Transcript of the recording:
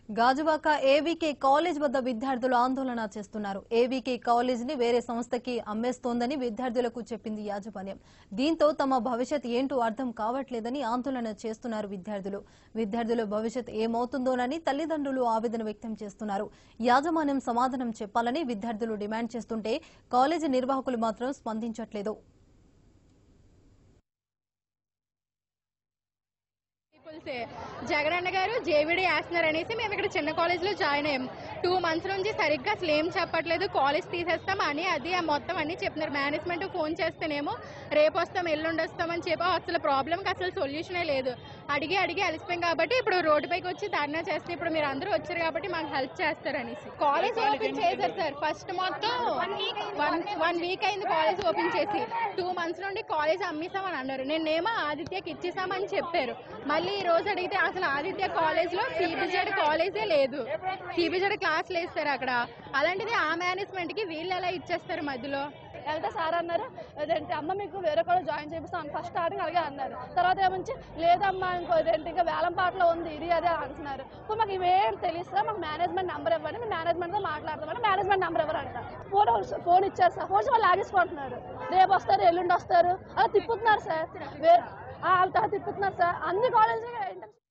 Gajuwaka ఏవీకే college వద్ద విద్యార్థులు ఆందోళన చేస్తున్నారు ఏవీకే కాలేజ్ ని వేరే సంస్థకి అమ్మేస్తోందని విద్యార్థులకు చెప్పింది యాజమాన్యం దీంతో తమ భవిష్యత్ ఏంటో అర్థం కావట్లేదని ఆందోళన చేస్తున్నారు విద్యార్థులు విద్యార్థుల భవిష్యత్ ఏమవుతుందోనని తల్లిదండ్రులు ఆవేదన వ్యక్తం చేస్తున్నారు యాజమాన్యం సమాధానం చెప్పాలని విద్యార్థులు డిమాండ్ చేస్తుంటే కాలేజీ నిర్వాహకులు మాత్రం స్పందించట్లేదు పీపుల్సే జగనన్న గారు జేవిడి వేస్తున్నారు అనేసి మేము ఇక్కడ చిన్న కాలేజ్లో జాయిన్ అయ్యాం టూ మంత్స్ నుంచి సరిగ్గా అసలు ఏం చెప్పట్లేదు కాలేజ్ తీసేస్తాం అని అది ఆ మొత్తం అన్ని చెప్తున్నారు మేనేజ్మెంట్ ఫోన్ చేస్తేనేమో రేపు వస్తాం ఎల్లుండి వస్తామని చెప్పి అసలు ప్రాబ్లంకి అసలు సొల్యూషనే లేదు అడిగి అడిగి అలసిపోయాం కాబట్టి ఇప్పుడు రోడ్డుపైకి వచ్చి ధర్నా చేస్తే ఇప్పుడు మీరు అందరూ వచ్చారు కాబట్టి మాకు హెల్ప్ చేస్తారు అనేసి కాలేజ్ ఓపెన్ చేశారు సార్ ఫస్ట్ మొత్తం వన్ వన్ వీక్ అయింది కాలేజ్ ఓపెన్ చేసి టూ మంత్స్ నుండి కాలేజ్ అమ్మేసామని అన్నారు నేనేమో ఆదిత్యకి ఇచ్చేసామని చెప్పారు మళ్ళీ ఈ రోజు అడిగితే అసలు ఆదిత్య కాలేజ్ లో సిబిజెడ్ కాలేజే లేదు సిబిజెడ్ క్లాసులు వేస్తారు అక్కడ అలాంటిది ఆ మేనేజ్మెంట్ కి వీళ్ళు ఎలా ఇచ్చేస్తారు మధ్యలో వెళ్తే సార్ అన్నారు అదేంటి అమ్మ మీకు వేరే కాలేజ్ జాయిన్ చేపిస్తాను ఫస్ట్ స్టార్టింగ్ అలాగే అన్నారు తర్వాత ఏమంచి లేదమ్మా ఇంకో ఇదేంటి ఇంకా వేలం పాటలో ఉంది ఇది అదే అంటున్నారు ఇప్పుడు మాకు ఇవేం తెలియదు మాకు మేనేజ్మెంట్ నెంబర్ ఇవ్వండి మేము మేనేజ్మెంట్తో మాట్లాడతామని మేనేజ్మెంట్ నెంబర్ ఇవ్వరంట ఫోన్ ఫోన్ ఇచ్చారు సార్ ఫోన్ వాళ్ళు లాగేసుకుంటున్నారు రేపు వస్తారు ఎల్లుండి వస్తారు అలా తిప్పుతున్నారు సార్ వే- ఆ, అలా తిప్పుతున్నారు సార్ అన్ని కాలేజీలు